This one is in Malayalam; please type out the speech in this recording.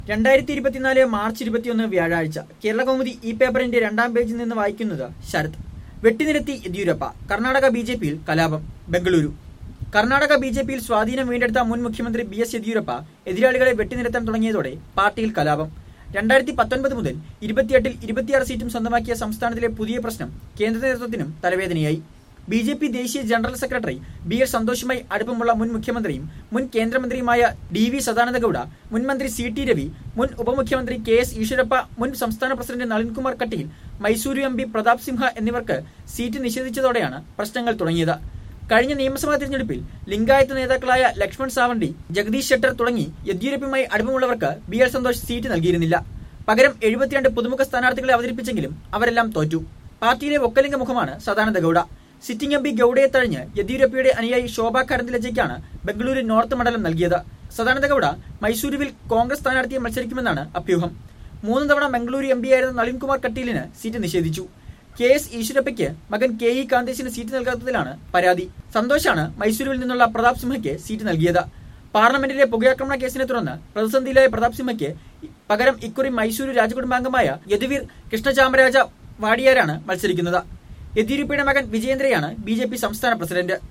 രണ്ടായിരത്തി ഇരുപത്തിനാല് മാർച്ച് ഇരുപത്തിയൊന്ന് വ്യാഴാഴ്ച കേരള കൗമുദി ഈ പേപ്പറിന്റെ രണ്ടാം പേജിൽ നിന്ന് വായിക്കുന്നത് ശരത് വെട്ടിനിരത്തി യെദ്യൂരപ്പ കർണാടക ബി ജെ പിയിൽ കലാപം ബംഗളൂരു കർണാടക ബി ജെ പിയിൽ സ്വാധീനം വീണ്ടെടുത്ത മുൻ മുഖ്യമന്ത്രി ബി എസ് യെദ്യൂരപ്പ എതിരാളികളെ വെട്ടിനിരത്താൻ തുടങ്ങിയതോടെ പാർട്ടിയിൽ കലാപം രണ്ടായിരത്തി പത്തൊൻപത് മുതൽ ഇരുപത്തിയെട്ടിൽ ഇരുപത്തിയാറ് സീറ്റും സ്വന്തമാക്കിയ സംസ്ഥാനത്തിലെ പുതിയ പ്രശ്നം കേന്ദ്ര നേതൃത്വത്തിനും തലവേദനയായി ബി ജെ പി ദേശീയ ജനറൽ സെക്രട്ടറി ബി എസ് സന്തോഷുമായി അടുപ്പമുള്ള മുൻ മുഖ്യമന്ത്രിയും മുൻ കേന്ദ്രമന്ത്രിയുമായ ഡി വി സദാനന്ദ ഗൌഡ മുൻ മന്ത്രി സി ടി രവി മുൻ ഉപമുഖ്യമന്ത്രി കെ എസ് ഈശ്വരപ്പ മുൻ സംസ്ഥാന president Nalinkumar Kateel Mysuru M P Pratap Simha എന്നിവർക്ക് സീറ്റ് നിഷേധിച്ചതോടെയാണ് പ്രശ്നങ്ങൾ തുടങ്ങിയത് കഴിഞ്ഞ നിയമസഭാ തിരഞ്ഞെടുപ്പിൽ ലിംഗായത്ത് നേതാക്കളായ ലക്ഷ്മൺ സാവണ്ടി ജഗദീഷ് ഷെട്ടർ തുടങ്ങി യെദ്യൂരപ്പയുമായി അടുപ്പമുള്ളവർക്ക് ബി എൽ സന്തോഷ് സീറ്റ് നൽകിയിരുന്നില്ല പകരം എഴുപത്തിരണ്ട് പുതുമുഖ സ്ഥാനാർത്ഥികളെ അവതരിപ്പിച്ചെങ്കിലും അവരെല്ലാം തോറ്റു പാർട്ടിയിലെ ഒക്കലിംഗ മുഖമാണ് Sadananda Gowda sitting M P ഗൌഡയെ തഴഞ്ഞ് യെദ്യൂരപ്പയുടെ അനുയായി ശോഭ കരന്തിലജയ്ക്കാണ് ബംഗളൂരു നോർത്ത് മണ്ഡലം നൽകിയത് സദാനന്ദ ഗൌഡ മൈസൂരുവിൽ കോൺഗ്രസ് സ്ഥാനാർത്ഥിയെ മത്സരിക്കുമെന്നാണ് അഭ്യൂഹം മൂന്ന് തവണ ബംഗളൂരു എം പിയായിരുന്ന നളിൻകുമാർ കട്ടീലിന് സീറ്റ് നിഷേധിച്ചു കെ എസ് ഈശ്വരപ്പയ്ക്ക് മകൻ കെ ഇ കാന്തേശിന് സീറ്റ് നൽകാത്തതിലാണ് പരാതി സന്തോഷാണ് മൈസൂരുവിൽ നിന്നുള്ള പ്രതാപ് സിംഹയ്ക്ക് സീറ്റ് നൽകിയത് പാർലമെന്റിലെ പുകയാക്രമണ കേസിനെ തുടർന്ന് പ്രതിസന്ധിയിലായ പ്രതാപ് സിംഹയ്ക്ക് പകരം ഇക്കുറി മൈസൂരു രാജകുടുംബാംഗമായ യദുവീർ കൃഷ്ണചാമരാജ വാടിയാരാണ് മത്സരിക്കുന്നത് യെദ്യൂരപ്പയുടെ മകൻ വിജയേന്ദ്രയാണ് ബി സംസ്ഥാന പ്രസിഡന്റ്